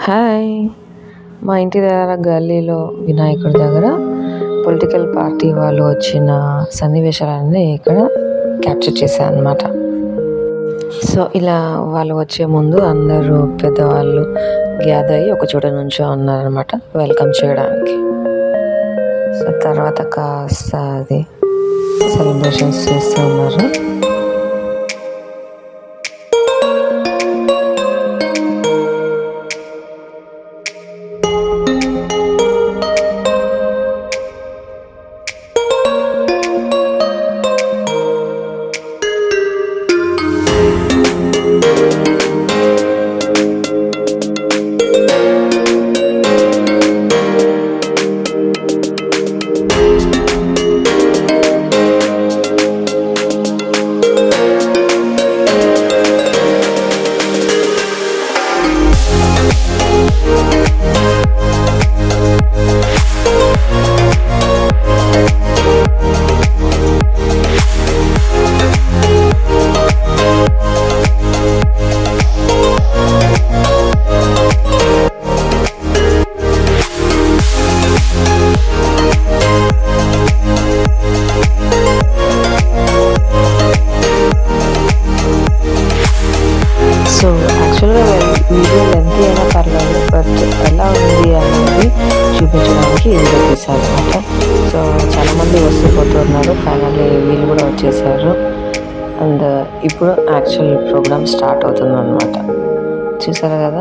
hi మా ఇంటి దగ్గర గల్లీలో వినాయకుడి దగ్గర పొలిటికల్ పార్టీ వాళ్ళు వచ్చిన సన్నివేశాలన్నీ ఇక్కడ క్యాప్చర్ చేశాను అనమాట సో ఇలా వాళ్ళు వచ్చే ముందు అందరూ పెద్దవాళ్ళు గ్యాదర్ అయ్యి ఒక చోట నుంచో ఉన్నారనమాట వెల్కమ్ చేయడానికి సో తర్వాత కాస్త అది సెలబ్రేషన్స్ చేస్తూ ఉన్నారు సో యాక్చువల్గా వీడియో లెంత్ అయినా పర్లేదు బట్ ఎలా ఉంది అనేది చూపించడానికి వీడియో తీశారు అనమాట సో చాలామంది వస్తూ పోతున్నారు ఫైనల్లీ వీళ్ళు కూడా వచ్చేసారు అండ్ ఇప్పుడు యాక్చువల్ ప్రోగ్రామ్ స్టార్ట్ అవుతుంది అనమాట చూసారా కదా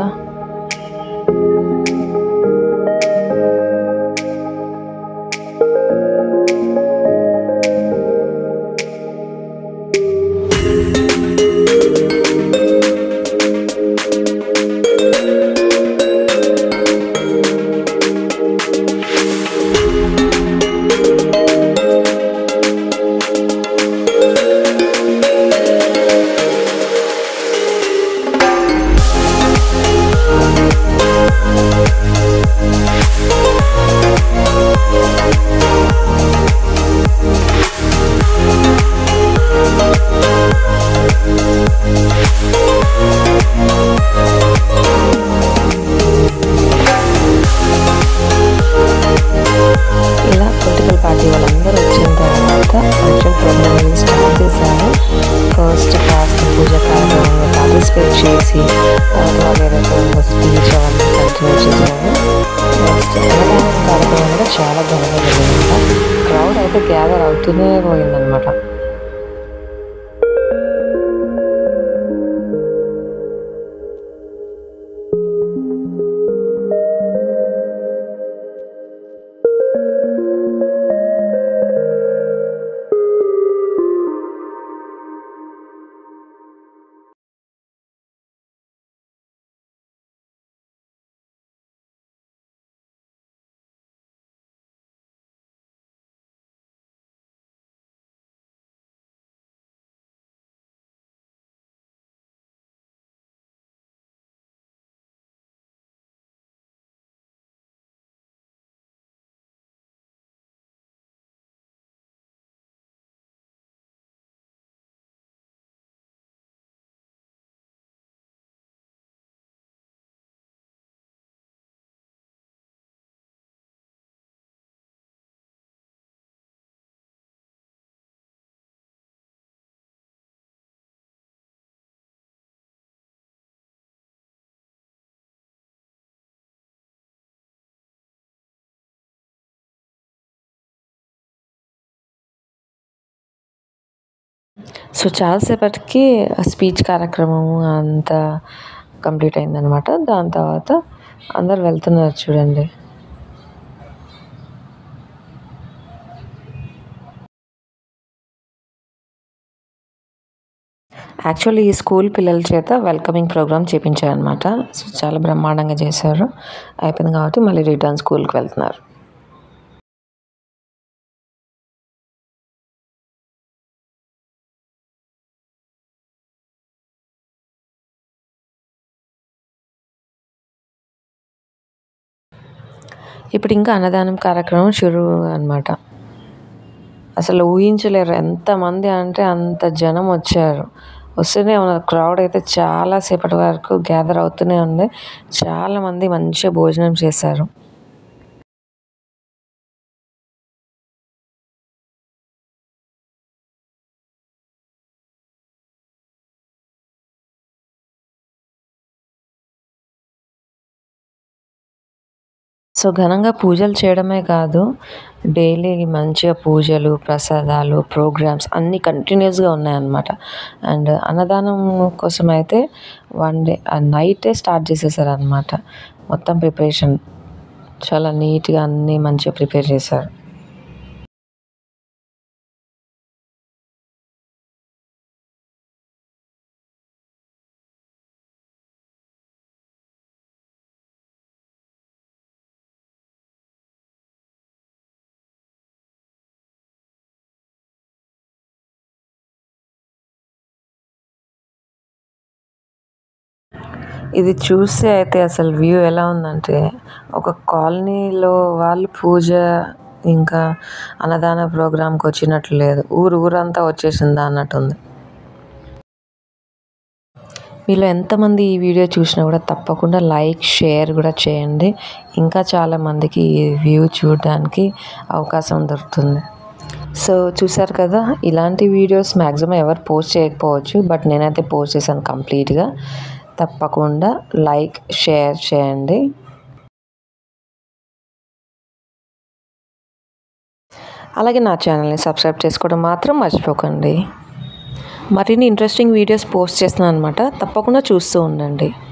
ఇలా పొలిటికల్ పార్టీ వాళ్ళందరూ వచ్చిన తర్వాత యాక్చువల్ ప్రోగ్రామ్ స్టార్ట్ చేశారు ఫస్ట్ కాస్త పూజ కార్యక్రమంలో పార్టిసిపేట్ చేసి తర్వాత వాళ్ళు ఏదైతే స్పీచ్ అవన్నీ కంటిన్యూ చేశారు నెక్స్ట్ అన్నదానం కార్యక్రమం కూడా చాలా ఘనంగా జరిగిందన్నమాట క్రౌడ్ అయితే గ్యాదర్ అవుతూనే పోయిందనమాట సో చాలాసేపటికి స్పీచ్ కార్యక్రమం అంతా కంప్లీట్ అయిందనమాట దాని తర్వాత అందరు వెళ్తున్నారు చూడండి యాక్చువల్లీ ఈ స్కూల్ పిల్లల చేత వెల్కమింగ్ ప్రోగ్రామ్ చేయించారనమాట సో చాలా బ్రహ్మాండంగా చేశారు అయిపోయింది కాబట్టి మళ్ళీ రిటర్న్ స్కూల్కి వెళ్తున్నారు ఇప్పుడు ఇంకా అన్నదానం కార్యక్రమం షురు అనమాట అసలు ఊహించలేరు ఎంతమంది అంటే అంత జనం వచ్చారు వస్తూనే ఉన్నారు క్రౌడ్ అయితే చాలా సేపటి వరకు గ్యాదర్ అవుతూనే ఉంది చాలామంది మంచిగా భోజనం చేశారు సో ఘనంగా పూజలు చేయడమే కాదు డైలీ మంచిగా పూజలు ప్రసాదాలు ప్రోగ్రామ్స్ అన్నీ కంటిన్యూస్గా ఉన్నాయన్నమాట అండ్ అన్నదానం కోసం అయితే వన్ డే నైటే స్టార్ట్ చేసేసారు అనమాట మొత్తం ప్రిపరేషన్ చాలా నీట్గా అన్నీ మంచిగా ప్రిపేర్ చేశారు ఇది చూస్తే అయితే అసలు వ్యూ ఎలా ఉందంటే ఒక కాలనీలో వాళ్ళు పూజ ఇంకా అన్నదాన ప్రోగ్రాంకి వచ్చినట్లు లేదు ఊరు ఊరంతా వచ్చేసిందా అన్నట్టుంది మీలో ఎంతమంది ఈ వీడియో చూసినా కూడా తప్పకుండా లైక్ షేర్ కూడా చేయండి ఇంకా చాలామందికి ఈ వ్యూ చూడడానికి అవకాశం దొరుకుతుంది సో చూసారు కదా ఇలాంటి వీడియోస్ మ్యాక్సిమం ఎవరు పోస్ట్ చేయకపోవచ్చు బట్ నేనైతే పోస్ట్ చేశాను కంప్లీట్గా తప్పకుండా లైక్ షేర్ చేయండి అలాగే నా ఛానల్ని సబ్స్క్రైబ్ చేసుకోవడం మాత్రం మర్చిపోకండి మరిన్ని ఇంట్రెస్టింగ్ వీడియోస్ పోస్ట్ చేస్తున్నాను అనమాట తప్పకుండా చూస్తూ ఉండండి